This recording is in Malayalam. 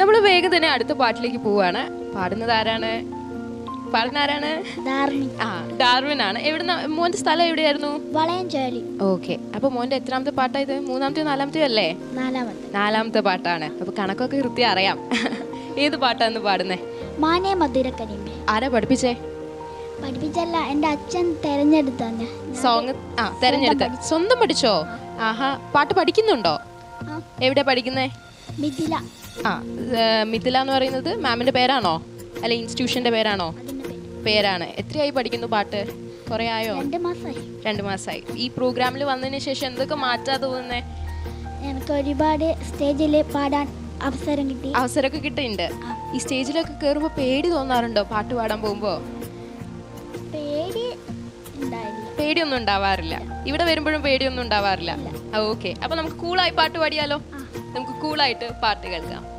നമ്മൾ വേഗം തന്നെ അടുത്ത പാട്ടിലേക്ക് പോവാണ് പാടുന്നത് ആരാണ് പാടുന്ന ആരാണ് ധാർമ്മി ആ ഡാർവിൻ ആണ് എവിടുന്ന മോന്റെ സ്ഥലം എവിടെയായിരുന്നു വളയഞ്ചേരി ഓക്കെ അപ്പൊ മോന്റെ എത്രാമത്തെ പാട്ടാ ഇത് മൂന്നാമത്തെയോ നാലാമത്തെയോ അല്ലേ നാലാമത്തെ നാലാമത്തെ പാട്ടാണ് അപ്പൊ കണക്കൊക്കെ കൃത്യം അറിയാം ഏത് പാട്ടാന്ന് പാടുന്നേ മാനേ മധുരക്കരിമ്പേ ആരാ പഠിപ്പിച്ചേ പഠിപ്പിച്ചല്ല എൻ്റെ അച്ഛൻ തെരഞ്ഞെടുത്ത സോങ് ആ തെരഞ്ഞെടുത്ത് സ്വന്തം പഠിച്ചോ ആഹാ പാട്ട് പഠിക്കുന്നുണ്ടോ എവിടെ പഠിക്കുന്നേ മിഥില ആ ഏ, മിഥില എന്ന് പറയുന്നത് മാമിന്റെ പേരാണോ അല്ല ഇൻസ്റ്റിറ്റ്യൂഷന്റെ പേരാണോ അതിൻ്റെ പേര് പേരാണ് എത്രയായി പഠിക്കുന്നു പാട്ട് കുറെ ആയോ രണ്ട് മാസമായി രണ്ടു മാസമായി ഈ പ്രോഗ്രാമിൽ വന്നതിന് ശേഷം എന്തൊക്കെ മാറ്റാ തോന്നുന്നേ എനിക്ക് ഒരുപാട് സ്റ്റേജിൽ പാടാൻ അവസരം കിട്ടി അവസരമൊക്കെ കിട്ടുന്നുണ്ട് ഈ സ്റ്റേജിലൊക്കെ കയറുമ്പോൾ പേടി തോന്നാറുണ്ടോ പാട്ട് പാടാൻ പോകുമ്പോ പേടി ഉണ്ടായില്ല പേടിയൊന്നും ഉണ്ടാവാറില്ല ഇവിടെ വരുമ്പോഴും പേടിയൊന്നും ഉണ്ടാവാറില്ല ഓക്കെ അപ്പൊ നമുക്ക് കൂളായി പാട്ട് പാടിയാലോ നമുക്ക് കൂളായിട്ട് പാട്ട് കേൾക്കാം